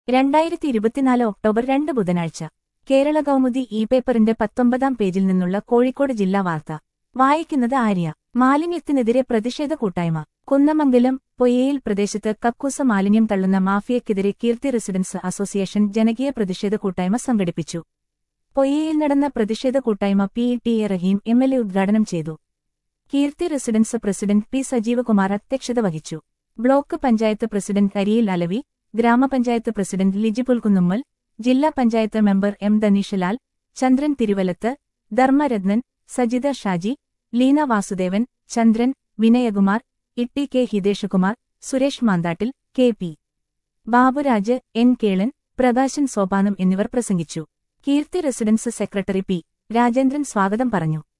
രണ്ടായിരത്തി ഇരുപത്തിനാല് ഒക്ടോബർ രണ്ട് ബുധനാഴ്ച കേരള കൗമുദി ഇ പേപ്പറിന്റെ പത്തൊമ്പതാം പേജിൽ നിന്നുള്ള കോഴിക്കോട് ജില്ലാ വാർത്ത വായിക്കുന്നത് ആര്യ മാലിന്യത്തിനെതിരെ പ്രതിഷേധ കൂട്ടായ്മ കുന്നമംഗലം പൊയ്യയിൽ പ്രദേശത്ത് കക്കൂസ മാലിന്യം തള്ളുന്ന മാഫിയക്കെതിരെ കീർത്തി റെസിഡൻസ് അസോസിയേഷൻ ജനകീയ പ്രതിഷേധ കൂട്ടായ്മ സംഘടിപ്പിച്ചു പൊയ്യയിൽ നടന്ന പ്രതിഷേധ കൂട്ടായ്മ P T A Rahim M L A ഉദ്ഘാടനം ചെയ്തു Keerthi residents president P Sajeevakumar അധ്യക്ഷത വഹിച്ചു ബ്ലോക്ക് പഞ്ചായത്ത് പ്രസിഡന്റ് അരിയിൽ അലവി ഗ്രാമപഞ്ചായത്ത് പ്രസിഡന്റ് ലിജി പുൽകുന്നുമ്മൽ ജില്ലാ panchayat member M Dhaneeshlal Chandran Thiruvalath Dharmarathnan Sajitha Shaji Leena Vasudevan Chandran Vinayakumar Itty K Hiteshkumar Suresh Manthattil K P Baburaj N Kelan Prakashan Sopanam എന്നിവർ പ്രസംഗിച്ചു Keerthi residents secretary P Rajendran സ്വാഗതം പറഞ്ഞു